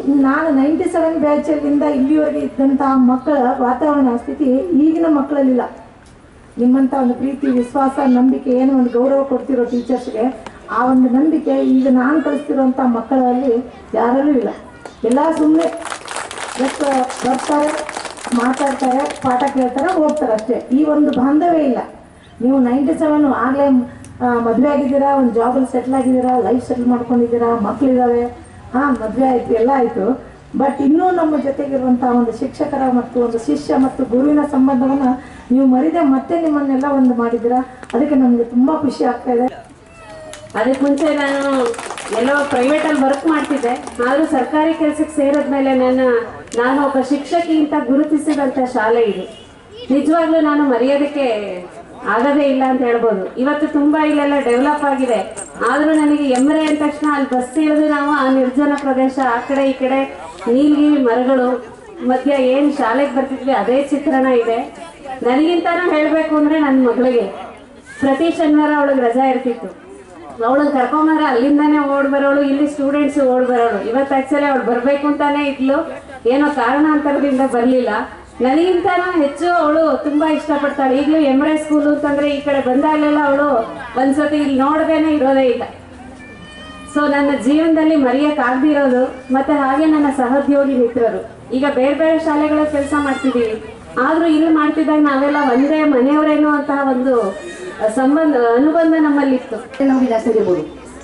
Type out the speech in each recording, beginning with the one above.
ನಾನು ninety seven ಬ್ಯಾಚಲ್ಲಿಂದ ಇಲ್ಲಿವರೆಗೆ ಇದ್ದಂತಹ ಮಕ್ಕಳ ವಾತಾವರಣ ಸ್ಥಿತಿ ಈಗಿನ ಮಕ್ಕಳಲ್ಲಿಲ್ಲ ನಿಮ್ಮಂಥ ಒಂದು ಪ್ರೀತಿ ವಿಶ್ವಾಸ ನಂಬಿಕೆ ಏನೋ ಒಂದು ಗೌರವ ಕೊಡ್ತಿರೋ ಟೀಚರ್ಸ್ಗೆ ಆ ಒಂದು ನಂಬಿಕೆ ಈಗ ನಾನು ಕಲಿಸ್ತಿರೋಂಥ ಮಕ್ಕಳಲ್ಲಿ ಯಾರಲ್ಲೂ ಇಲ್ಲ ಎಲ್ಲ ಸುಮ್ಮನೆ ಜಸ್ಟ್ ಬರ್ತಾರೆ ಮಾತಾಡ್ತಾರೆ ಪಾಠ ಕೇಳ್ತಾರೆ ಹೋಗ್ತಾರೆ ಅಷ್ಟೇ ಈ ಒಂದು ಬಾಂಧವ್ಯ ಇಲ್ಲ ನೀವು ನೈಂಟಿ ಸೆವೆನ್ ಆಗಲೇ ಮದುವೆ ಆಗಿದ್ದೀರಾ ಒಂದು ಜಾಬಲ್ಲಿ ಸೆಟ್ಲ್ ಆಗಿದ್ದೀರಾ ಲೈಫ್ ಸೆಟ್ಲ್ ಮಾಡ್ಕೊಂಡಿದ್ದೀರಾ ಮಕ್ಕಳಿದ್ದಾವೆ ಹಾಂ ಮದುವೆ ಆಯಿತು ಎಲ್ಲ ಆಯಿತು ಬಟ್ ಇನ್ನೂ ನಮ್ಮ ಜೊತೆಗಿರುವಂಥ ಒಂದು ಶಿಕ್ಷಕರ ಮತ್ತು ಒಂದು ಶಿಷ್ಯ ಮತ್ತು ಗುರುವಿನ ಸಂಬಂಧವನ್ನು ನೀವು ಮರಿದೆ ಮತ್ತೆ ನಿಮ್ಮನ್ನೆಲ್ಲ ಒಂದು ಮಾಡಿದ್ದೀರಾ ಅದಕ್ಕೆ ನಮಗೆ ತುಂಬ ಖುಷಿ ಆಗ್ತಾ ಇದೆ ಅದಕ್ಕೆ ಮುಂಚೆ ನಾನು ಎಲ್ಲೋ ಪ್ರೈವೇಟಲ್ಲಿ ವರ್ಕ್ ಮಾಡ್ತಿದ್ದೆ ಆದರೂ ಸರ್ಕಾರಿ ಕೆಲಸಕ್ಕೆ ಸೇರಿದ್ಮೇಲೆ ನನ್ನ ನಾನು ಒಬ್ಬ ಶಿಕ್ಷಕಿ ಅಂತ ಗುರುತಿಸಿದಂಥ ಶಾಲೆ ಇದು ನಿಜವಾಗ್ಲೂ ನಾನು ಮರೆಯೋದಕ್ಕೆ ಆಗದೇ ಇಲ್ಲ ಅಂತ ಹೇಳ್ಬೋದು ಇವತ್ತು ತುಂಬಾ ಇಲ್ಲೆಲ್ಲ ಡೆವಲಪ್ ಆಗಿದೆ ಆದರೂ ನನಗೆ ಎಮ್ಮರೆ ಅಂದ ತಕ್ಷಣ ಅಲ್ಲಿ ಬಸ್ ಇಳಿದು ನಾವು ಆ ನಿರ್ಜನ ಪ್ರದೇಶ ಆ ಕಡೆ ಈ ಕಡೆ ನೀಲಗಿರಿ ಮರಗಳು ಮಧ್ಯ ಏನು ಶಾಲೆಗೆ ಬರ್ತಿದ್ವಿ ಅದೇ ಚಿತ್ರಣ ಇದೆ ನನಗಿಂತಾನು ಹೇಳಬೇಕು ಅಂದರೆ ನನ್ನ ಮಗಳಿಗೆ ಪ್ರತಿ ಶನಿವಾರ ಅವಳಿಗೆ ರಜಾ ಇರ್ತಿತ್ತು ಅವಳನ್ನ ಕರ್ಕೊಂಬಂದ್ರೆ ಅಲ್ಲಿಂದಾನೇ ಓಡ್ ಬರೋಳು ಇಲ್ಲಿ ಸ್ಟೂಡೆಂಟ್ಸ್ ಓಡ್ ಬರೋಳು ಇವತ್ತು ಆಕ್ಚುಲಿ ಅವಳು ಬರ್ಬೇಕು ಅಂತಾನೆ ಇದ್ಲು ಏನೋ ಕಾರಣಾಂತರದಿಂದ ಬರಲಿಲ್ಲ ನನಗಿಂತನೂ ಹೆಚ್ಚು ಅವಳು ತುಂಬಾ ಇಷ್ಟಪಡ್ತಾಳೆ ಈಗಲೂ ಎಮ್ರೆ ಸ್ಕೂಲು ಅಂತಂದ್ರೆ ಈ ಕಡೆ ಬಂದಾಗಲೆಲ್ಲ ಅವಳು ಒಂದ್ಸತಿ ಇಲ್ಲಿ ನೋಡದೇನೆ ಇರೋದೇ ಇಲ್ಲ ಸೊ ನನ್ನ ಜೀವನದಲ್ಲಿ ಮರೆಯಕ್ ಆಗ್ದಿರೋದು ಮತ್ತೆ ಹಾಗೆ ನನ್ನ ಸಹೋದ್ಯೋಗಿ ಮಿತ್ರರು ಈಗ ಬೇರೆ ಬೇರೆ ಶಾಲೆಗಳ ಕೆಲಸ ಮಾಡ್ತಿದ್ದೀವಿ ಆದ್ರೂ ಇಲ್ಲಿ ಮಾಡ್ತಿದ್ದಾಗ ನಾವೆಲ್ಲ ಒಂದೇ ಮನೆಯವರೇನೋ ಅಂತಹ ಒಂದು ಅಹ್, ಸಂಬಂಧ ಅನುಬಂಧ ನಮ್ಮಲ್ಲಿತ್ತು ನಮಗೆ ಜಾಸ್ತಿ ಆಗಿರ್ಬೋದು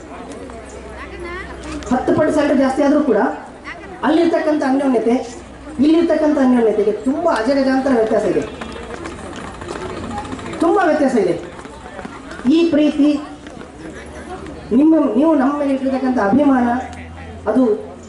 ಹತ್ತು ಪರ್ಸೆಂಟ್ ಜಾಸ್ತಿ ಆದರೂ ಕೂಡ ಅಲ್ಲಿರ್ತಕ್ಕಂಥ ಅನ್ಯೋನ್ಯತೆ ಇಲ್ಲಿರ್ತಕ್ಕಂಥ ಅನ್ಯೋನ್ಯತೆಗೆ ತುಂಬ ಅಜಗಜಾಂತರ ವ್ಯತ್ಯಾಸ ಇದೆ ತುಂಬ ವ್ಯತ್ಯಾಸ ಇದೆ ಈ ಪ್ರೀತಿ ನಿಮ್ಮ ನೀವು ನಮ್ಮ ಮೇಲೆ ಇಟ್ಟಿರ್ತಕ್ಕಂಥ ಅಭಿಮಾನ ಅದು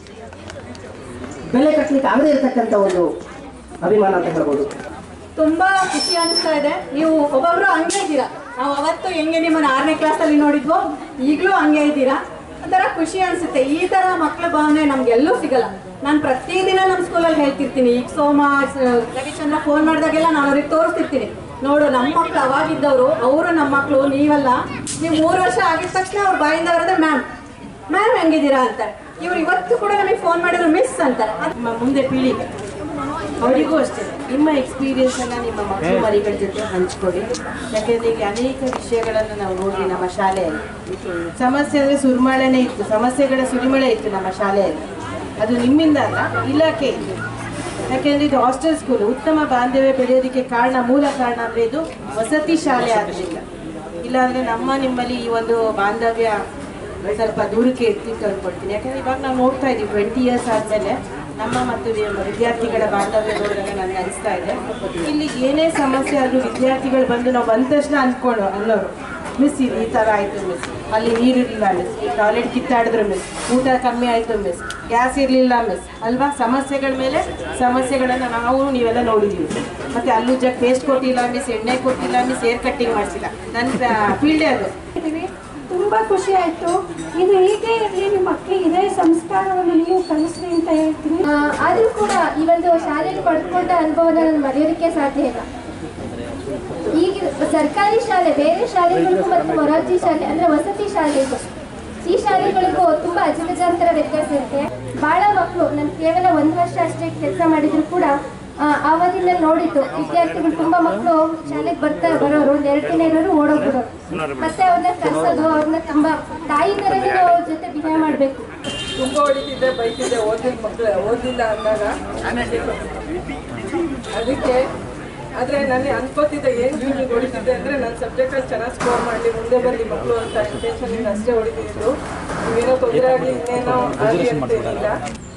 ಬೆಲೆ ಕಟ್ಟಲಿಕ್ಕೆ ಆಗದೇ ಇರತಕ್ಕಂಥ ಒಂದು ಅಭಿಮಾನ ಅಂತ ಹೇಳ್ಬೋದು ತುಂಬಾ ಖುಷಿ ಅನಿಸ್ತಾ ಇದೆ ನೀವು ಒಬ್ಬೊಬ್ರು ಹಂಗೆ ಇದ್ದೀರಾ ನಾವು ಅವತ್ತು ಹೆಂಗೆ ನಿಮ್ಮನ್ನ ಆರನೇ ಕ್ಲಾಸಲ್ಲಿ ನೋಡಿದ್ವೋ ಈಗಲೂ ಹಂಗೆ ಇದ್ದೀರಾ ಒಂಥರ ಖುಷಿ ಅನಿಸುತ್ತೆ ಈ ಥರ ಮಕ್ಕಳ ಭಾವನೆ ನಮ್ಗೆಲ್ಲೂ ಸಿಗಲ್ಲ ನಾನು ಪ್ರತಿದಿನ ನಮ್ಮ ಸ್ಕೂಲಲ್ಲಿ ಹೇಳ್ತಿರ್ತೀನಿ ಈಗ ಸೋಮ ಸ- ರವಿಚಂದ್ರ ಫೋನ್ ಮಾಡಿದಾಗೆಲ್ಲ ನಾನು ಅವ್ರಿಗೆ ತೋರಿಸ್ತಿರ್ತೀನಿ ನೋಡು ನಮ್ಮ ಮಕ್ಳು ಅವಾಗಿದ್ದವರು ಅವರು ನಮ್ಮ ಮಕ್ಕಳು ನೀವಲ್ಲ ನೀವು ಮೂರು ವರ್ಷ ಆಗಿದ ತಕ್ಷಣ ಅವ್ರ ಬಾಯಿಂದ ಬರೋದ್ರೆ ಮ್ಯಾಮ್ ಮ್ಯಾಮ್ ಹೆಂಗಿದ್ದೀರಾ ಅಂತಾರೆ ಇವ್ರು ಇವತ್ತು ಕೂಡ ನಮಗೆ ಫೋನ್ ಮಾಡಿದ್ರು ಮಿಸ್ ಅಂತಾರೆ ಅದು ನಿಮ್ಮ ಮುಂದೆ ಪೀಳಿಗೆ ಅವರಿಗೂ ಅಷ್ಟೇ ನಿಮ್ಮ ಎಕ್ಸ್ಪೀರಿಯನ್ಸ್ ಅನ್ನ ನಿಮ್ಮ ಮಕ್ಕಳು ಮರಿಗಳ ಜೊತೆ ಹಂಚ್ಕೊಡಿ ಯಾಕೆಂದ್ರೆ ಈಗ ಅನೇಕ ವಿಷಯಗಳನ್ನು ನಾವು ನೋಡಿದ್ವಿ ನಮ್ಮ ಶಾಲೆಯಲ್ಲಿ ಸಮಸ್ಯೆ ಅಂದ್ರೆ ಸುರಿಮಳೆನೇ ಇತ್ತು ಸಮಸ್ಯೆಗಳ ಸುರಿಮಳೆ ಇತ್ತು ನಮ್ಮ ಶಾಲೆಯಲ್ಲಿ ಅದು ನಿಮ್ಮಿಂದ ಅಲ್ಲ ಇಲಾಖೆ ಇತ್ತು ಯಾಕೆಂದ್ರೆ ಇದು ಹಾಸ್ಟೆಲ್ ಸ್ಕೂಲ್ ಉತ್ತಮ ಬಾಂಧವ್ಯ ಬೆಳೆಯೋದಕ್ಕೆ ಕಾರಣ ಮೂಲ ಕಾರಣ ಅಂದ್ರೆ ಇದು ವಸತಿ ಶಾಲೆ ಆದ್ರಿಂದ ಇಲ್ಲಾಂದ್ರೆ ನಮ್ಮ ನಿಮ್ಮಲ್ಲಿ ಈ ಒಂದು ಬಾಂಧವ್ಯ ಸ್ವಲ್ಪ ದೂರಕ್ಕೆ ಇರ್ತಿತ್ತು ಅನ್ಕೊಳ್ತೀನಿ ಯಾಕಂದ್ರೆ ಇವಾಗ ನಾವು ನೋಡ್ತಾ ಇದೀವಿ ಟ್ವೆಂಟಿ ಇಯರ್ಸ್ ಆದ್ಮೇಲೆ ನಮ್ಮ ಮತ್ತು ವಿ- ವಿದ್ಯಾರ್ಥಿಗಳ ಬಾಂಧವ್ಯ ನೋಡಿದಾಗ ನನಗೆ ಅನಿಸ್ತಾ ಇದೆ ಇಲ್ಲಿ ಏನೇ ಸಮಸ್ಯೆ ಆದ್ರೂ ವಿದ್ಯಾರ್ಥಿಗಳು ಬಂದು ನಾವು ಬಂದ ತಕ್ಷಣ ಅನ್ಕೊಂಡು ಅನ್ನೋರು ಮಿಸ್ ಇದು ಈ ಥರ ಆಯಿತು ಮಿಸ್ ಅಲ್ಲಿ ನೀರಿರಲಿಲ್ಲ ಮಿಸ್ ಟಾಯ್ಲೆಟ್ ಕಿತ್ತಾಡಿದ್ರು ಮಿಸ್ ಊಟ ಕಮ್ಮಿ ಆಯಿತು ಮಿಸ್ ಗ್ಯಾಸ್ ಇರಲಿಲ್ಲ ಮಿಸ್ ಅಲ್ವಾ ಸಮಸ್ಯೆಗಳ ಮೇಲೆ ಸಮಸ್ಯೆಗಳನ್ನು ನಾವು ನೀವೆಲ್ಲ ನೋಡಿದ್ದೀವಿ ಮತ್ತು ಅಲ್ಲುಜ್ಜಕ್ಕೆ ಪೇಸ್ಟ್ ಕೊಟ್ಟಿಲ್ಲ ಮಿಸ್ ಎಣ್ಣೆ ಕೊಟ್ಟಿಲ್ಲ ಮಿಸ್ ಏರ್ ಕಟ್ಟಿಂಗ್ ಮಾಡಿಸಿಲ್ಲ ನನ್ನ ಫೀಲ್ಡೇ ಅದು ಇದ್ದೀವಿ. ತುಂಬಾ ಖುಷಿ ಆಯ್ತು ಇದು ಹೀಗೆ ಇರಲಿ ನಿಮ್ಮ ಮಕ್ಕಳಿಗೆ ಇದೇ ಸಂಸ್ಕಾರವನ್ನು ನೀವು ಕಲಿಸ್ರಿ ಅಂತ ಹೇಳ್ತೀನಿ ಆದರೂ ಕೂಡ ಈ ಒಂದು ಶಾಲೆಯಲ್ಲಿ ಪಡ್ಕೊಂಡ ಅನುಭವನ ನಾನು ಮರೆಯೋದಕ್ಕೆ ಸಾಧ್ಯ ಇಲ್ಲ ಈಗ ಸರ್ಕಾರಿ ಶಾಲೆ ಬೇರೆ ಶಾಲೆಗಳಿಗೂ ಮತ್ತು ಮೊರಾರ್ಜಿ ಶಾಲೆ ಅಂದ್ರೆ ವಸತಿ ಶಾಲೆಗೂ ಈ ಶಾಲೆಗಳಿಗೂ ತುಂಬಾ ಅಜಗಜಾಂತರ ವ್ಯತ್ಯಾಸ ಇರುತ್ತೆ ಬಹಳ ಮಕ್ಕಳು ನಾನು ಕೇವಲ ಒಂದು ವರ್ಷ ಅಷ್ಟೇ ಕೆಲಸ ಮಾಡಿದ್ರು ಕೂಡ ಆ, ಆವಾಗಿಂದ ನೋಡಿದ್ದು ವಿದ್ಯಾರ್ಥಿಗಳು ತುಂಬಾ ಮಕ್ಕಳು ಶಾಲೆಗೆ ಬರ್ತಾ ಬರೋರು ಒಂದು ಎರಡು ದಿನ ಇರೋರು ಓಡೋಗ್ಬಿಡೋರು ಮತ್ತೆ ಅವ್ರನ್ನ ಕರ್ಸೋದು ಅವ್ರನ್ನ ತುಂಬಾ ತಾಯಿ ತರನೇ ನಾವು ಅವ್ರ ಜೊತೆ ಬಿಹೇವ್ ಮಾಡಬೇಕು ತುಂಬ ಹೊಡಿತಿದ್ದೆ ಬೈತಿದ್ದೆ ಓದಿದ ಮಕ್ಕಳು ಓದಿಲ್ಲ ಅಂದಾಗ ಅದಕ್ಕೆ ಆದರೆ ನನಗೆ ಅನ್ಕೋತಿದ್ದೆ ಏನು ಜೂನಿಗೆ ಹೊಡಿತಿದ್ದೆ ಅಂದರೆ ನನ್ನ ಸಬ್ಜೆಕ್ಟಲ್ಲಿ ಚೆನ್ನಾಗಿ ಸ್ಕೋರ್ ಮಾಡಲಿ ಮುಂದೆ ಬರಲಿ ಮಕ್ಕಳು ಅಂತ ಇಂಟೆನ್ಷನಿಂದ ಅಷ್ಟೇ ಹೊಡಿತಿದ್ದು ಏನೋ ತೊಂದರೆ ಆಗಲಿ ಇನ್ನೇನೋ ಆಗಲಿ ಅಂತ ಏನಿಲ್ಲ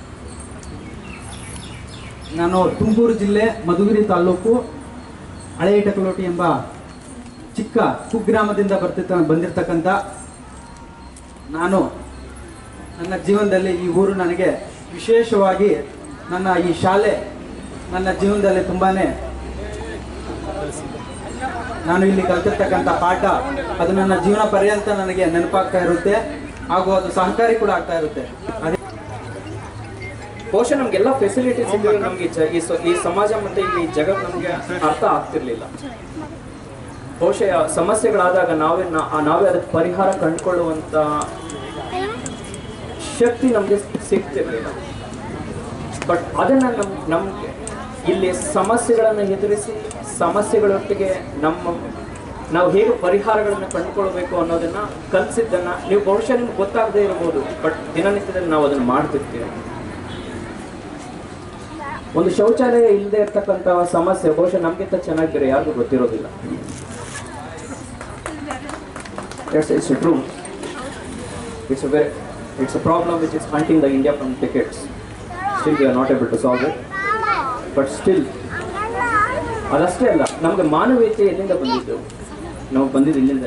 ನಾನು ತುಮಕೂರು ಜಿಲ್ಲೆ ಮಧುಗಿರಿ ತಾಲೂಕು ಹಳೆಯ ಟಕಲೋಟಿ ಎಂಬ ಚಿಕ್ಕ ಕುಗ್ರಾಮದಿಂದ ಬರ್ತಿರ್ತ ಬಂದಿರತಕ್ಕಂಥ ನಾನು ನನ್ನ ಜೀವನದಲ್ಲಿ ಈ ಊರು ನನಗೆ ವಿಶೇಷವಾಗಿ ನನ್ನ ಈ ಶಾಲೆ ನನ್ನ ಜೀವನದಲ್ಲಿ ತುಂಬಾ ನಾನು ಇಲ್ಲಿ ಕಲ್ತಿರ್ತಕ್ಕಂಥ ಪಾಠ ಅದು ನನ್ನ ಜೀವನ ಪರ್ಯಂತ ನನಗೆ ನೆನಪಾಗ್ತಾ ಇರುತ್ತೆ ಹಾಗೂ ಅದು ಸಹಕಾರಿ ಕೂಡ ಆಗ್ತಾ ಇರುತ್ತೆ ಅದೇ ಬಹುಶಃ ನಮ್ಗೆಲ್ಲ ಫೆಸಿಲಿಟೀಸ್ ಇದ್ದರೂ ನಮ್ಗೆ ಈ ಜ- ಈ ಸ- ಈ ಸಮಾಜ ಮತ್ತೆ ಈ ಜಗತ್ ನಮ್ಗೆ ಅರ್ಥ ಆಗ್ತಿರ್ಲಿಲ್ಲ ಬಹುಶಃ ಸಮಸ್ಯೆಗಳಾದಾಗ ನಾವೇ ನಾ- ನಾವೇ ಅದಕ್ಕೆ ಪರಿಹಾರ ಕಂಡುಕೊಳ್ಳುವಂತ ಶಕ್ತಿ ನಮ್ಗೆ ಸಿಗ್ತಿರ್ಲಿಲ್ಲ ಬಟ್ ಅದನ್ನು ನಮ್ ನಮಗೆ ಇಲ್ಲಿ ಸಮಸ್ಯೆಗಳನ್ನು ಎದುರಿಸಿ ಸಮಸ್ಯೆಗಳೊಟ್ಟಿಗೆ ನಮ್ಮ ನಾವು ಹೇಗೆ ಪರಿಹಾರಗಳನ್ನು ಕಂಡುಕೊಳ್ಬೇಕು ಅನ್ನೋದನ್ನ ಕಲಿಸಿದ್ದನ್ನ ನೀವು ಬಹುಶಃ ನಿಮ್ಗೆ ಗೊತ್ತಾಗದೇ ಇರಬಹುದು ಬಟ್ ದಿನನಿತ್ಯದಲ್ಲಿ ನಾವು ಅದನ್ನು ಮಾಡ್ತಿರ್ತೀವಿ ಒಂದು ಶೌಚಾಲಯ ಇಲ್ಲದೆ ಇರ್ತಕ್ಕಂಥ ಸಮಸ್ಯೆ ಬಹುಶಃ ನಮಗಿಂತ ಚೆನ್ನಾಗಿ ಬೇರೆ ಯಾರಿಗೂ ಗೊತ್ತಿರೋದಿಲ್ಲ Yes, it's true. It's a very, it's a problem which is hunting the India from decades. Still, we are not able to solve it. But still, ಅದಷ್ಟೇ ಅಲ್ಲ ನಮಗೆ ಮಾನವೀಯತೆ ಎಲ್ಲಿಂದ ಬಂದಿದ್ದು ನಾವು ಬಂದಿದ್ದು ಇಲ್ಲಿಂದ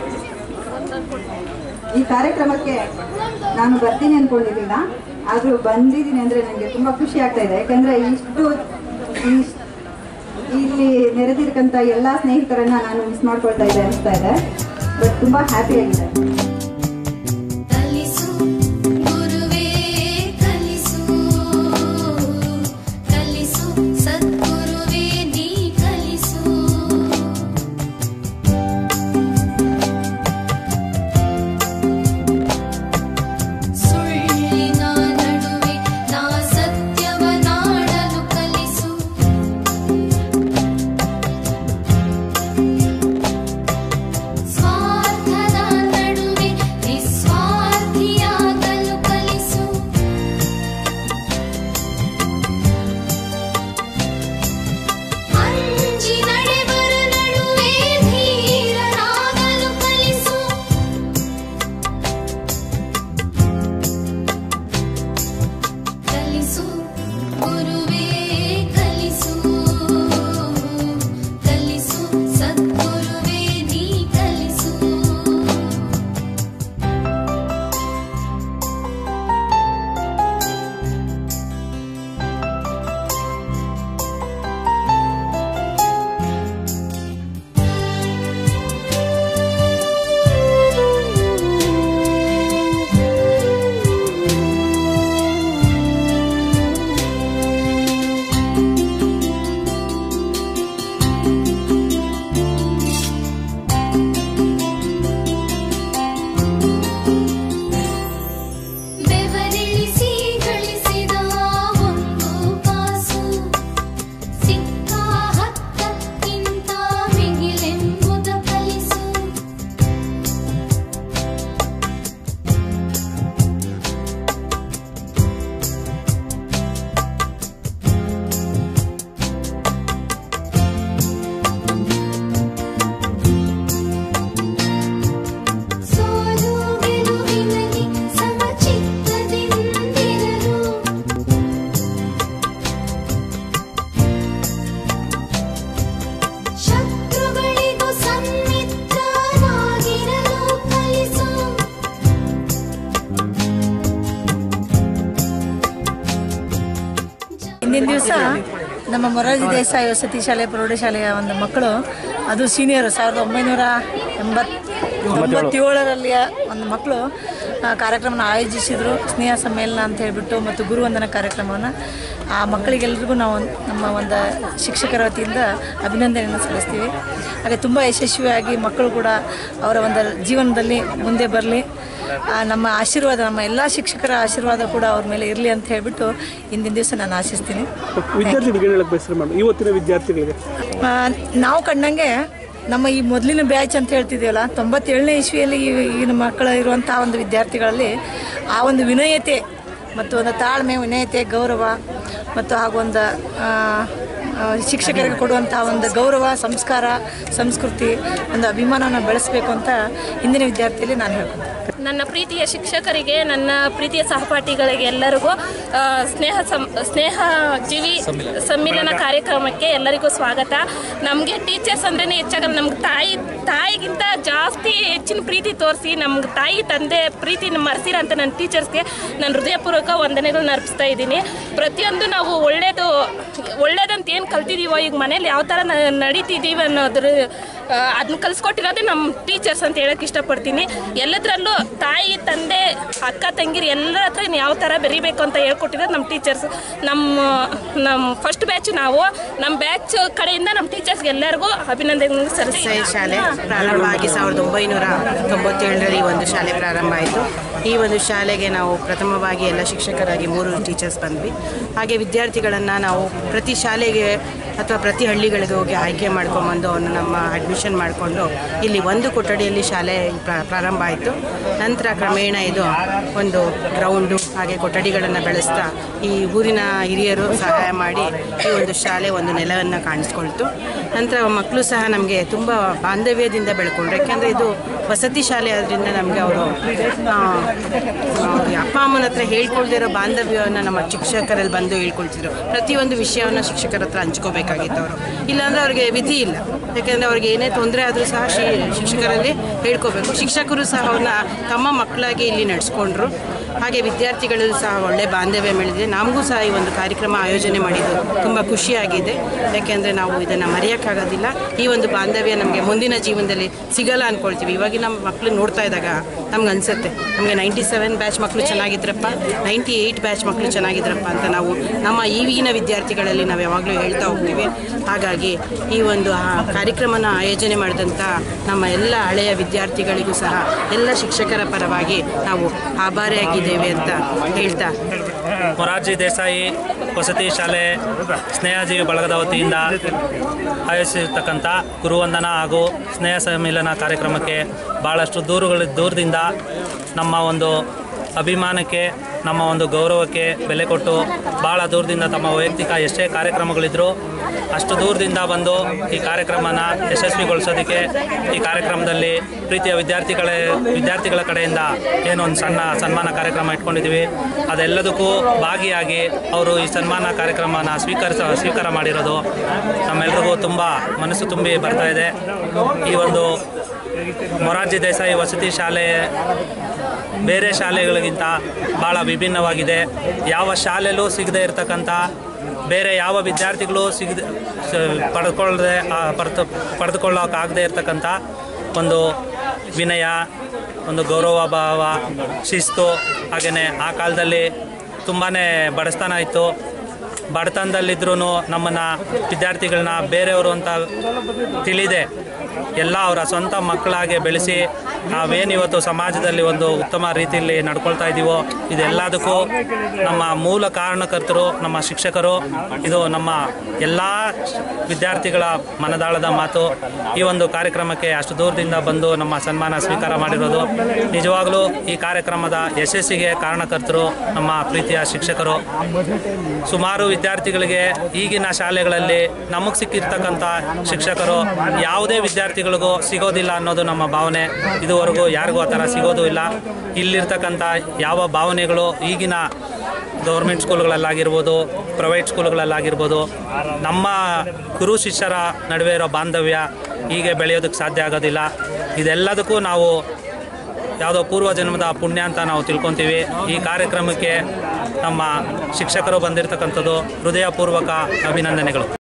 ಈ ಕಾರ್ಯಕ್ರಮಕ್ಕೆ ನಾನು ಬರ್ತೀನಿ ಅನ್ಕೊಂಡಿರ್ಲಿಲ್ಲ ಆದರೂ ಬಂದಿದ್ದೀನಿ ಅಂದರೆ ನನಗೆ ತುಂಬ ಖುಷಿ ಆಗ್ತಾ ಇದೆ ಯಾಕಂದರೆ ಇಷ್ಟು ಇಸ್- ಇಲ್ಲಿ ನೆರೆದಿರ್ತಕ್ಕಂಥ ಎಲ್ಲ ಸ್ನೇಹಿತರನ್ನ ನಾನು ಮಿಸ್ ಮಾಡ್ಕೊಳ್ತಾ ಇದ್ದೆ ಅನಿಸ್ತಾ ಇದೆ ಬಟ್ ತುಂಬ ಹ್ಯಾಪಿ ಆಗಿದೆ ಕಲಿಸು ಗುರುವೇ ಕಲಿಸು ಕಲಿಸು ಸದ್ಗುರುವೇ ನೀ ಕಲಿಸು ಸುಳ್ಳಿನ ನಡುವೆ ನಾ ಸತ್ಯವನಾಡಲು ಕಲಿಸು ಸ್ವಾರ್ಥದ ನಡುವೆ ನಿಸ್ವಾರ್ಥಿಯಾಗಲು ಕಲಿಸು ಅಂಜಿ ನಡೆವರ ನಡುವೆ ಧೀರರಾಗಲು ಕಲಿಸು ಕಲಿಸು ಗುರುವೇ ಕಲಿಸು ಕಲಿಸು ಸದ್ಗುರುವೇ ನೀ ಕಲಿಸು ಬೆವರಿಳಿಸಿ ಗಳಿಸಿದ ಒಂದು ಕಾಸು ಸಿಕ್ಕ ಹತ್ತಕ್ಕಿಂತ ಮಿಗಿಲೆಂಬುದ ಕಲಿಸು ಸೋಲು ಗೆಲುವಿನಲ್ಲಿ ಸಮಚಿತ್ತದಿಂದಿರಲು ಶತ್ರುಗಳಿಗೂ ಸನ್ಮಿತ್ರನಾಗಿರಲು ಕಲಿಸು ಹಿಂದಿನ ದಿವಸ ನಮ್ಮ ಮೊರಾರ್ಜಿ ದೇಸಾಯಿ ವಸತಿ ಶಾಲೆ ಪ್ರೌಢಶಾಲೆಯ ಒಂದು ಮಕ್ಕಳು ಅದು ಸೀನಿಯರ್ ಸಾವಿರದ ಒಂಬೈನೂರ ಎಂಬತ್ ತೊಂಬತ್ತೇಳರಲ್ಲಿಯ ಒಂದು ಮಕ್ಕಳು ಆ, ಕಾರ್ಯಕ್ರಮನ ಆಯೋಜಿಸಿದರು ಸ್ನೇಹ ಸಮ್ಮೇಳನ ಅಂತ ಹೇಳಿಬಿಟ್ಟು ಮತ್ತು ಗುರುವಂದನ ಕಾರ್ಯಕ್ರಮವನ್ನು ಆ ಮಕ್ಕಳಿಗೆಲ್ರಿಗೂ ನಾವು ಒಂದು- ನಮ್ಮ ಒಂದು ಶಿಕ್ಷಕರ ವತಿಯಿಂದ ಅಭಿನಂದನೆಯನ್ನು ಸಲ್ಲಿಸ್ತೀವಿ ಹಾಗೆ ತುಂಬ ಯಶಸ್ವಿಯಾಗಿ ಮಕ್ಕಳು ಕೂಡ ಅವರ ಒಂದು ಜೀವನದಲ್ಲಿ ಮುಂದೆ ಬರಲಿ ನಮ್ಮ ಆಶೀರ್ವಾದ ನಮ್ಮ ಎಲ್ಲ ಶಿಕ್ಷಕರ ಆಶೀರ್ವಾದ ಕೂಡ ಅವ್ರ ಮೇಲೆ ಇರಲಿ ಅಂತ ಹೇಳಿಬಿಟ್ಟು ಇಂದಿನ ದಿವಸ ನಾನು ಆಶಿಸ್ತೀನಿ ವಿದ್ಯಾರ್ಥಿಗಳಿಗೆ ಏನು ಹೇಳಕ್ಕೆ ಬಯಸ್ತಾರೆ ಮೇಡಮ್ ಇವತ್ತಿನ ವಿದ್ಯಾರ್ಥಿಗಳಿಗೆ ಆ, ನಾವು ಕಂಡಂಗೆ ನಮ್ಮ ಈ ಮೊದಲಿನ ಬ್ಯಾಚ್ ಅಂತ ಹೇಳ್ತಿದ್ದೀವಲ್ಲ ತೊಂಬತ್ತೇಳನೇ ಇಸ್ವಿಯಲ್ಲಿ ಈ- ಈಗಿನ ಮಕ್ಕಳು ಇರುವಂಥ ಒಂದು ವಿದ್ಯಾರ್ಥಿಗಳಲ್ಲಿ ಆ ಒಂದು ವಿನಯತೆ ಮತ್ತು ಒಂದು ತಾಳ್ಮೆ ವಿನಯತೆ ಗೌರವ ಮತ್ತು ಹಾಗೂ ಒಂದು ಆ, ಆ, ಶಿಕ್ಷಕರಿಗೆ ಕೊಡುವಂಥ ಒಂದು ಗೌರವ ಸಂಸ್ಕಾರ ಸಂಸ್ಕೃತಿ ಒಂದು ಅಭಿಮಾನವನ್ನು ಬೆಳೆಸಬೇಕು ಅಂತ ಇಂದಿನ ವಿದ್ಯಾರ್ಥಿಯಲ್ಲಿ ನಾನು ಹೇಳ್ತೀನಿ ನನ್ನ ಪ್ರೀತಿಯ ಶಿಕ್ಷಕರಿಗೆ ನನ್ನ ಪ್ರೀತಿಯ ಸಹಪಾಠಿಗಳಿಗೆ ಎಲ್ಲರಿಗೂ ಆ, ಸ್ನೇಹ ಸಂ ಸ್ನೇಹ ಜೀವಿ ಸಮ್ಮಿಲನ ಕಾರ್ಯಕ್ರಮಕ್ಕೆ ಎಲ್ಲರಿಗೂ ಸ್ವಾಗತ ನಮಗೆ ಟೀಚರ್ಸ್ ಅಂದ್ರೇ ಹೆಚ್ಚಾಗಲ್ಲ ನಮ್ಗೆ ತಾಯಿ ತಾಯಿಗಿಂತ ಜಾಸ್ತಿ ಹೆಚ್ಚಿನ ಪ್ರೀತಿ ತೋರಿಸಿ ನಮ್ಗೆ ತಾಯಿ ತಂದೆ ಪ್ರೀತಿನ ಮರೆಸಿರೋಂಥ ನನ್ನ ಟೀಚರ್ಸ್ಗೆ ನಾನು ಹೃದಯಪೂರ್ವಕ ವಂದನೆಗಳನ್ನ ಅರ್ಪಿಸ್ತಾ ಇದ್ದೀನಿ ಪ್ರತಿಯೊಂದು ನಾವು ಒಳ್ಳೇದು ಒಳ್ಳೇದಂತ ಏನು ಕಲ್ತಿದ್ದೀವೋ ಈಗ ಮನೇಲಿ ಯಾವ ಥರ ನ- ನಡೀತಿದ್ದೀವಿ ಅನ್ನೋದ್ರ ಅದನ್ನ ಕಲಿಸ್ಕೊಟ್ಟಿರೋದೇ ನಮ್ಮ ಟೀಚರ್ಸ್ ಅಂತ ಹೇಳಕ್ಕೆ ಇಷ್ಟಪಡ್ತೀನಿ ಎಲ್ಲದರಲ್ಲೂ ತಾಯಿ ತಂದೆ ಅಕ್ಕ ತಂಗಿರು ಎಲ್ಲರ ಹತ್ರ ಯಾವ ಥರ ಬೆರಿಬೇಕು ಅಂತ ಹೇಳ್ಕೊಟ್ಟಿರೋದು ನಮ್ಮ ಟೀಚರ್ಸ್ ನಮ್ಮ ನಮ್ಮ ಫಸ್ಟ್ ಬ್ಯಾಚ್ ನಾವು ನಮ್ಮ ಬ್ಯಾಚ್ ಕಡೆಯಿಂದ ನಮ್ಮ ಟೀಚರ್ಸ್ಗೆ ಎಲ್ಲರಿಗೂ ಅಭಿನಂದನೆ ಸಲ್ಲಿಸಿ ಶಾಲೆ ಪ್ರಾರಂಭ ಆಗಿ ಸಾವಿರದ ಒಂಬೈನೂರ ತೊಂಬತ್ತೇಳರಲ್ಲಿ ಒಂದು ಶಾಲೆ ಪ್ರಾರಂಭ ಆಯಿತು ಈ ಒಂದು ಶಾಲೆಗೆ ನಾವು ಪ್ರಥಮವಾಗಿ ಎಲ್ಲ ಶಿಕ್ಷಕರಾಗಿ ಮೂರು ಟೀಚರ್ಸ್ ಬಂದ್ವಿ ಹಾಗೆ ವಿದ್ಯಾರ್ಥಿಗಳನ್ನು ನಾವು ಪ್ರತಿ ಶಾಲೆಗೆ ಅಥವಾ ಪ್ರತಿ ಹಳ್ಳಿಗಳಿಗೆ ಹೋಗಿ ಆಯ್ಕೆ ಮಾಡ್ಕೊಂಬಂದು ಅವನು ನಮ್ಮ ಅಡ್ಮಿಷನ್ ಮಾಡಿಕೊಂಡು ಇಲ್ಲಿ ಒಂದು ಕೊಠಡಿಯಲ್ಲಿ ಶಾಲೆ ಪ್ರ- ಪ್ರಾರಂಭ ಆಯಿತು ನಂತರ ಕ್ರಮೇಣ ಇದು ಒಂದು ಗ್ರೌಂಡು ಹಾಗೆ ಕೊಠಡಿಗಳನ್ನು ಬೆಳೆಸ್ತಾ ಈ ಊರಿನ ಹಿರಿಯರು ಸಹಾಯ ಮಾಡಿ ಈ ಒಂದು ಶಾಲೆ ಒಂದು ನೆಲವನ್ನು ಕಾಣಿಸ್ಕೊಳ್ತು ನಂತರ ಮಕ್ಕಳು ಸಹ ನಮಗೆ ತುಂಬ ಬಾಂಧವ್ಯದಿಂದ ಬೆಳ್ಕೊಂಡ್ರು ಯಾಕೆಂದರೆ ಇದು ವಸತಿ ಶಾಲೆ ಆದ್ರಿಂದ ನಮಗೆ ಅವರು ಅಪ್ಪ ಅಮ್ಮನ ಹತ್ರ ಹೇಳ್ಕೊಳ್ದೇ ಇರೋ ಬಾಂಧವ್ಯವನ್ನು ನಮ್ಮ ಶಿಕ್ಷಕರಲ್ಲಿ ಬಂದು ಹೇಳ್ಕೊಳ್ತಿದ್ರು ಪ್ರತಿಯೊಂದು ವಿಷಯವನ್ನು ಶಿಕ್ಷಕರ ಹತ್ರ ಹಂಚ್ಕೋಬೇಕಾಗಿತ್ತು ಅವರು ಇಲ್ಲಾಂದರೆ ಅವ್ರಿಗೆ ವಿಧಿ ಇಲ್ಲ ಯಾಕೆಂದರೆ ಅವ್ರಿಗೆ ಏನೇ ತೊಂದರೆ ಆದರೂ ಸಹ ಶಿ ಶಿಕ್ಷಕರಲ್ಲಿ ಹೇಳ್ಕೋಬೇಕು ಶಿಕ್ಷಕರು ಸಹ ಅವ್ರನ್ನ ತಮ್ಮ ಮಕ್ಕಳಾಗಿ ಇಲ್ಲಿ ನಡೆಸ್ಕೊಂಡ್ರು ಹಾಗೆ ವಿದ್ಯಾರ್ಥಿಗಳು ಸಹ ಒಳ್ಳೆ ಬಾಂಧವ್ಯ ಬೆಳೆದಿದೆ ನಮಗೂ ಸಹ ಈ ಒಂದು ಕಾರ್ಯಕ್ರಮ ಆಯೋಜನೆ ಮಾಡಿದ್ದು ತುಂಬ ಖುಷಿಯಾಗಿದೆ ಯಾಕೆಂದರೆ ನಾವು ಇದನ್ನು ಮರೆಯೋಕ್ಕಾಗೋದಿಲ್ಲ ಈ ಒಂದು ಬಾಂಧವ್ಯ ನಮಗೆ ಮುಂದಿನ ಜೀವನದಲ್ಲಿ ಸಿಗಲ್ಲ ಅಂದ್ಕೊಳ್ತೀವಿ ಇವಾಗಿನ ನಮ್ಮ ಮಕ್ಕಳು ನೋಡ್ತಾ ಇದ್ದಾಗ ನಮ್ಗೆ ಅನಿಸುತ್ತೆ ನಮಗೆ ನೈಂಟಿ ಸೆವೆನ್ ಬ್ಯಾಚ್ ಮಕ್ಕಳು ಚೆನ್ನಾಗಿದ್ರಪ್ಪ ನೈಂಟಿ ಏಯ್ಟ್ ಬ್ಯಾಚ್ ಮಕ್ಕಳು ಚೆನ್ನಾಗಿದ್ರಪ್ಪ ಅಂತ ನಾವು ನಮ್ಮ ಈಗಿನ ವಿದ್ಯಾರ್ಥಿಗಳಲ್ಲಿ ನಾವು ಯಾವಾಗಲೂ ಹೇಳ್ತಾ ಹೋಗ್ತೀವಿ ಹಾಗಾಗಿ ಈ ಒಂದು ಆ ಕಾರ್ಯಕ್ರಮನ ಆಯೋಜನೆ ಮಾಡಿದಂಥ ನಮ್ಮ ಎಲ್ಲ ಹಳೆಯ ವಿದ್ಯಾರ್ಥಿಗಳಿಗೂ ಸಹ ಎಲ್ಲ ಶಿಕ್ಷಕರ ಪರವಾಗಿ ನಾವು ಆಭಾರಿಯಾಗಿದ್ದೇವೆ ಅಂತ ಹೇಳ್ತಾ ಮೊರಾರ್ಜಿ ದೇಸಾಯಿ ವಸತಿ ಶಾಲೆ ಸ್ನೇಹಜೀವಿ ಬಳಗದ ವತಿಯಿಂದ ಆಯೋಜಿಸಿರ್ತಕ್ಕಂಥ ಗುರುವಂದನ ಹಾಗೂ ಸ್ನೇಹ ಸಮ್ಮಿಲನ ಕಾರ್ಯಕ್ರಮಕ್ಕೆ ಭಾಳಷ್ಟು ದೂರುಗಳ ದೂರದಿಂದ ನಮ್ಮ ಒಂದು ಅಭಿಮಾನಕ್ಕೆ ನಮ್ಮ ಒಂದು ಗೌರವಕ್ಕೆ ಬೆಲೆ ಕೊಟ್ಟು ಭಾಳ ದೂರದಿಂದ ತಮ್ಮ ವೈಯಕ್ತಿಕ ಎಷ್ಟೇ ಕಾರ್ಯಕ್ರಮಗಳಿದ್ದರೂ ಅಷ್ಟು ದೂರದಿಂದ ಬಂದು ಈ ಕಾರ್ಯಕ್ರಮನ ಯಶಸ್ವಿಗೊಳಿಸೋದಕ್ಕೆ ಈ ಕಾರ್ಯಕ್ರಮದಲ್ಲಿ ಪ್ರೀತಿಯ ವಿದ್ಯಾರ್ಥಿಗಳ ವಿದ್ಯಾರ್ಥಿಗಳ ಕಡೆಯಿಂದ ಏನೊಂದು ಸಣ್ಣ ಸನ್ಮಾನ ಕಾರ್ಯಕ್ರಮ ಇಟ್ಕೊಂಡಿದ್ದೀವಿ ಅದೆಲ್ಲದಕ್ಕೂ ಭಾಗಿಯಾಗಿ ಅವರು ಈ ಸನ್ಮಾನ ಕಾರ್ಯಕ್ರಮನ ಸ್ವೀಕರಿಸ ಸ್ವೀಕಾರ ಮಾಡಿರೋದು ನಮ್ಮೆಲ್ರಿಗೂ ತುಂಬ ಮನಸ್ಸು ತುಂಬಿ ಬರ್ತಾ ಇದೆ ಈ ಒಂದು ಮೊರಾರ್ಜಿ ದೇಸಾಯಿ ವಸತಿ ಶಾಲೆ ಬೇರೆ ಶಾಲೆಗಳಿಗಿಂತ ಭಾಳ ವಿಭಿನ್ನವಾಗಿದೆ ಯಾವ ಶಾಲೆಯಲ್ಲೂ ಸಿಗದೇ ಇರತಕ್ಕಂಥ ಬೇರೆ ಯಾವ ವಿದ್ಯಾರ್ಥಿಗಳು ಸಿಗದೆ ಪಡೆದುಕೊಳ್ಳದೆ ಪಡೆದು ಪಡೆದುಕೊಳ್ಳೋಕ್ಕಾಗದೇ ಇರತಕ್ಕಂಥ ಒಂದು ವಿನಯ ಒಂದು ಗೌರವ ಭಾವ ಶಿಸ್ತು ಹಾಗೆಯೇ ಆ ಕಾಲದಲ್ಲಿ ತುಂಬಾ ಬಡಸ್ತನ ಇತ್ತು ಬಡತನದಲ್ಲಿದ್ರೂ ನಮ್ಮನ್ನು ವಿದ್ಯಾರ್ಥಿಗಳನ್ನ ಬೇರೆಯವರು ಅಂತ ತಿಳಿದೆ ಎಲ್ಲ ಅವರ ಸ್ವಂತ ಮಕ್ಕಳಾಗೆ ಬೆಳೆಸಿ ನಾವೇನಿವತ್ತು ಸಮಾಜದಲ್ಲಿ ಒಂದು ಉತ್ತಮ ರೀತಿಯಲ್ಲಿ ನಡ್ಕೊಳ್ತಾ ಇದ್ದೀವೋ ಇದೆಲ್ಲದಕ್ಕೂ ನಮ್ಮ ಮೂಲ ಕಾರಣಕರ್ತರು ನಮ್ಮ ಶಿಕ್ಷಕರು ಇದು ನಮ್ಮ ಎಲ್ಲ ವಿದ್ಯಾರ್ಥಿಗಳ ಮನದಾಳದ ಮಾತು ಈ ಒಂದು ಕಾರ್ಯಕ್ರಮಕ್ಕೆ ಅಷ್ಟು ದೂರದಿಂದ ಬಂದು ನಮ್ಮ ಸನ್ಮಾನ ಸ್ವೀಕಾರ ಮಾಡಿರೋದು ನಿಜವಾಗಲೂ ಈ ಕಾರ್ಯಕ್ರಮದ ಯಶಸ್ಸಿಗೆ ಕಾರಣಕರ್ತರು ನಮ್ಮ ಪ್ರೀತಿಯ ಶಿಕ್ಷಕರು ಸುಮಾರು ವಿದ್ಯಾರ್ಥಿಗಳಿಗೆ ಈಗಿನ ಶಾಲೆಗಳಲ್ಲಿ ನಮಗೆ ಸಿಕ್ಕಿರ್ತಕ್ಕಂಥ ಶಿಕ್ಷಕರು ಯಾವುದೇ ವಿದ್ಯಾರ್ಥಿಗಳಿಗೂ ಸಿಗೋದಿಲ್ಲ ಅನ್ನೋದು ನಮ್ಮ ಭಾವನೆ ಇದುವರೆಗೂ ಯಾರಿಗೂ ಆ ಥರ ಸಿಗೋದು ಇಲ್ಲ ಇಲ್ಲಿರ್ತಕ್ಕಂಥ ಯಾವ ಭಾವನೆಗಳು ಈಗಿನ ಗೌರ್ಮೆಂಟ್ ಸ್ಕೂಲ್ಗಳಲ್ಲಾಗಿರ್ಬೋದು ಪ್ರೈವೇಟ್ ಸ್ಕೂಲ್ಗಳಲ್ಲಾಗಿರ್ಬೋದು ನಮ್ಮ ಗುರು ಶಿಷ್ಯರ ನಡುವೆ ಇರೋ ಬಾಂಧವ್ಯ ಹೀಗೆ ಬೆಳೆಯೋದಕ್ಕೆ ಸಾಧ್ಯ ಆಗೋದಿಲ್ಲ ಇದೆಲ್ಲದಕ್ಕೂ ನಾವು ಯಾವುದೋ ಪೂರ್ವ ಜನ್ಮದ ಪುಣ್ಯ ಅಂತ ನಾವು ತಿಳ್ಕೊತೀವಿ ಈ ಕಾರ್ಯಕ್ರಮಕ್ಕೆ ನಮ್ಮ ಶಿಕ್ಷಕರು ಬಂದಿರತಕ್ಕಂಥದ್ದು ಹೃದಯಪೂರ್ವಕ ಅಭಿನಂದನೆಗಳು